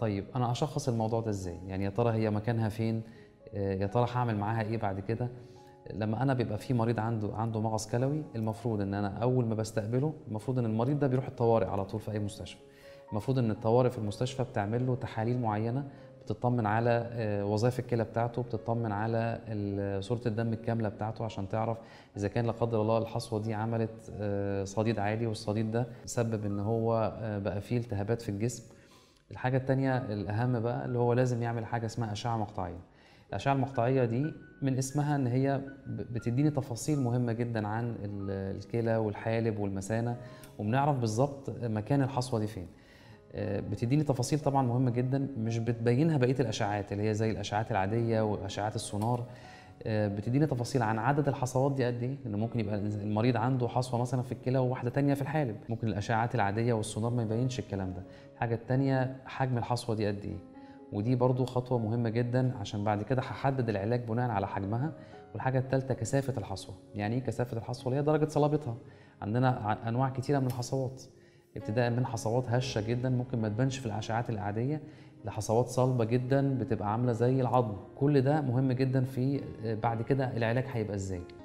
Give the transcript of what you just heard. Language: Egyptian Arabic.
طيب انا اشخص الموضوع ده ازاي يعني يا ترى هي مكانها فين آه، يا ترى هعمل معاها ايه بعد كده لما انا بيبقى في مريض عنده عنده مغص كلوي المفروض ان انا اول ما بستقبله المفروض ان المريض ده بيروح الطوارئ على طول في اي مستشفى المفروض ان الطوارئ في المستشفى بتعمل له تحاليل معينه بتطمن على آه، وظائف الكلى بتاعته بتطمن على ال- صوره الدم الكامله بتاعته عشان تعرف اذا كان لا قدر الله الحصوه دي عملت آه، صديد عالي والصديد ده سبب ان هو آه، بقى فيه التهابات في الجسم الحاجه التانية الاهم بقى اللي هو لازم يعمل حاجه اسمها اشعه مقطعيه الاشعه المقطعيه دي من اسمها ان هي ب- بتديني تفاصيل مهمه جدا عن ال- الكلى والحالب والمثانه وبنعرف بالظبط مكان الحصوه دي فين آه، بتديني تفاصيل طبعا مهمه جدا مش بتبينها بقيه الاشعاعات اللي هي زي الاشعاعات العاديه واشعاعات السونار آه، بتديني تفاصيل عن عدد الحصوات دي قد ايه لان ممكن يبقى المريض عنده حصوه مثلا في الكلى وواحده تانية في الحالب ممكن الاشعاعات العاديه والسونار ما يبينش الكلام ده الحاجه التانية حجم الحصوه دي قد ايه ودي برضو خطوه مهمه جدا عشان بعد كده هحدد العلاج بناء على حجمها والحاجه الثالثه كثافه الحصوه يعني ايه كثافه الحصوه اللي هي درجه صلابتها عندنا ع- انواع كتيره من الحصوات ابتداء من حصوات هشه جدا ممكن ما تبانش في الاشعاعات العاديه لحصوات صلبه جدا بتبقى عامله زي العظم كل ده مهم جدا في آه، بعد كده العلاج هيبقى ازاي